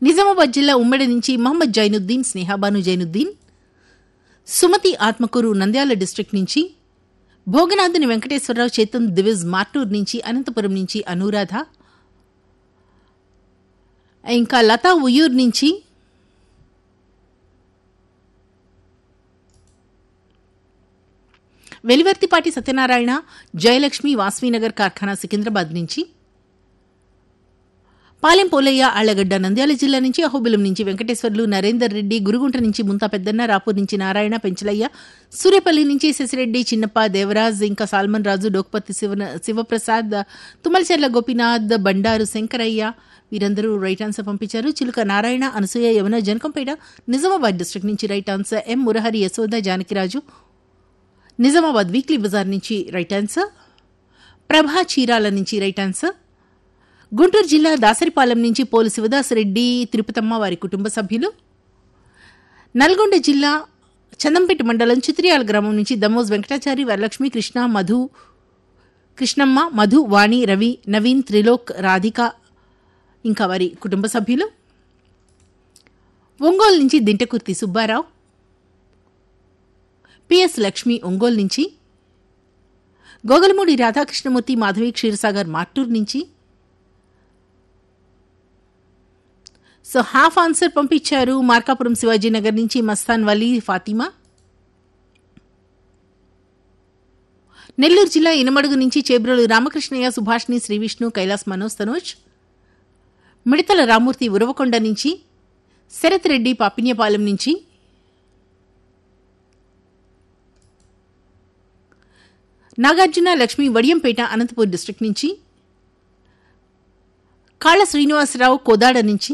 నిజామాబాద్ జిల్లా ఉమ్మడి నుంచి మహమ్మద్ జైనుద్దీన్ స్నేహాబాను జైనుద్దీన్ సుమతి ఆత్మకూరు నంద్యాల డిస్ట్రిక్ట్ నుంచి భోగనాథుని వెంకటేశ్వరరావు చేతన్ దివిజ్ మార్టూర్ నుంచి అనంతపురం నుంచి అనురాధ ఇంకా లతా ఉయ్యూర్ నుంచి వెలివర్తిపాటి సత్యనారాయణ జయలక్ష్మి వాస్వీనగర్ కార్ఖానా సికింద్రాబాద్ నుంచి పాలెం పోలయ్య ఆళ్లగడ్డ నంద్యాల జిల్లా నుంచి అహోబిలం నుంచి వెంకటేశ్వర్లు నరేందర్ రెడ్డి గురుగుంట నుంచి ముంతా పెద్దన్న రాపూర్ నుంచి నారాయణ పెంచలయ్య సూర్యపల్లి నుంచి శశిరెడ్డి చిన్నప్ప దేవరాజ్ ఇంకా సాల్మన్ రాజు డోక్పతి శివ శివప్రసాద్ తుమ్మలచెర్ల గోపీనాథ్ బండారు శంకరయ్య వీరందరూ రైట్ ఆన్సర్ పంపించారు చిలుక నారాయణ అనసూయ యమున జనకంపేట నిజామాబాద్ డిస్ట్రిక్ట్ నుంచి right answer M Murahari Yashoda Janakiraju Nizamabad weekly bazaar నుంచి రైట్ ఆన్సర్ ప్రభా చీరాల నుంచి రైట్ ఆన్సర్ గుంటూరు జిల్లా దాసరిపాలెం నుంచి పోలు శివదాసరెడ్డి తిరుపతమ్మ వారి కుటుంబ సభ్యులు నల్గొండ జిల్లా చందంపేట మండలం చిత్రియాల గ్రామం నుంచి దమోజ్ వెంకటాచారి వరలక్ష్మి కృష్ణ మధు కృష్ణమ్మ మధు వాణి రవి నవీన్ త్రిలోక్ రాధిక ఇంకా వారి కుటుంబ సభ్యులు ఒంగోలు నుంచి దింటకుర్తి సుబ్బారావు పిఎస్ లక్ష్మి ఒంగోలు నుంచి గోగలమూడి రాధాకృష్ణమూర్తి మాధవి క్షీరసాగర్ మార్టూర్ నుంచి సో హాఫ్ ఆన్సర్ పంపించారు మార్కాపురం శివాజీనగర్ నుంచి మస్తాన్ వలీ ఫాతిమా నెల్లూరు జిల్లా ఇనమడుగు నుంచి చేబ్రోలు రామకృష్ణయ్య సుభాష్ని శ్రీవిష్ణు కైలాస్ మనోజ్ తనోజ్ మిడతల రామూర్తి ఉరవకొండ నుంచి శరత్ రెడ్డి పాపిన్యపాలెం నుంచి నాగార్జున లక్ష్మి వడియంపేట అనంతపూర్ డిస్ట్రిక్ట్ నుంచి కాళ్ళ శ్రీనివాసరావు కోదాడ నుంచి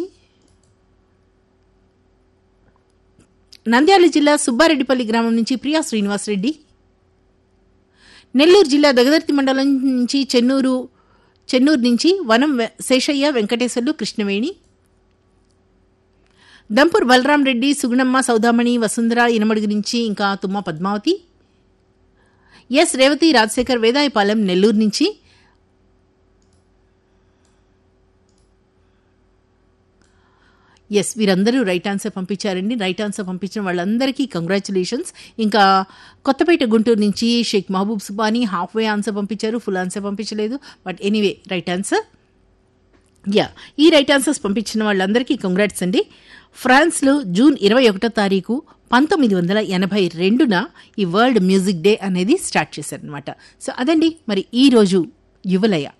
నంద్యాల జిల్లా సుబ్బారెడ్డిపల్లి గ్రామం నుంచి ప్రియా శ్రీనివాసరెడ్డి నెల్లూరు జిల్లా దగదర్తి మండలం నుంచి చెన్నూరు చెన్నూరు నుంచి వనం వె- శేషయ్య వెంకటేశ్వర్లు కృష్ణవేణి దంపూర్ బలరాం రెడ్డి సుగుణమ్మ సౌదామణి వసుంధర ఇనమడుగు నుంచి ఇంకా తుమ్మ పద్మావతి ఎస్ రేవతి రాజశేఖర్ వేదాయపాలెం నెల్లూరు నుంచి ఎస్ వీరందరూ రైట్ ఆన్సర్ పంపించారండి రైట్ ఆన్సర్ పంపించిన వాళ్ళందరికీ కంగ్రాచులేషన్స్ ఇంకా కొత్తపేట గుంటూరు నుంచి Sheikh Mahaboob Subhani half way answer పంపించారు ఫుల్ ఆన్సర్ పంపించలేదు but anyway right answer yeah ఈ రైట్ ఆన్సర్స్ పంపించిన వాళ్ళందరికీ కంగ్రాట్స్ అండి ఫ్రాన్స్లో జూన్ ఇరవై ఒకటో తారీఖు పంతొమ్మిది వందల ఎనభై రెండున ఈ వరల్డ్ మ్యూజిక్ డే అనేది స్టార్ట్ చేశారనమాట సో అదండి మరి ఈ రోజు యువలయ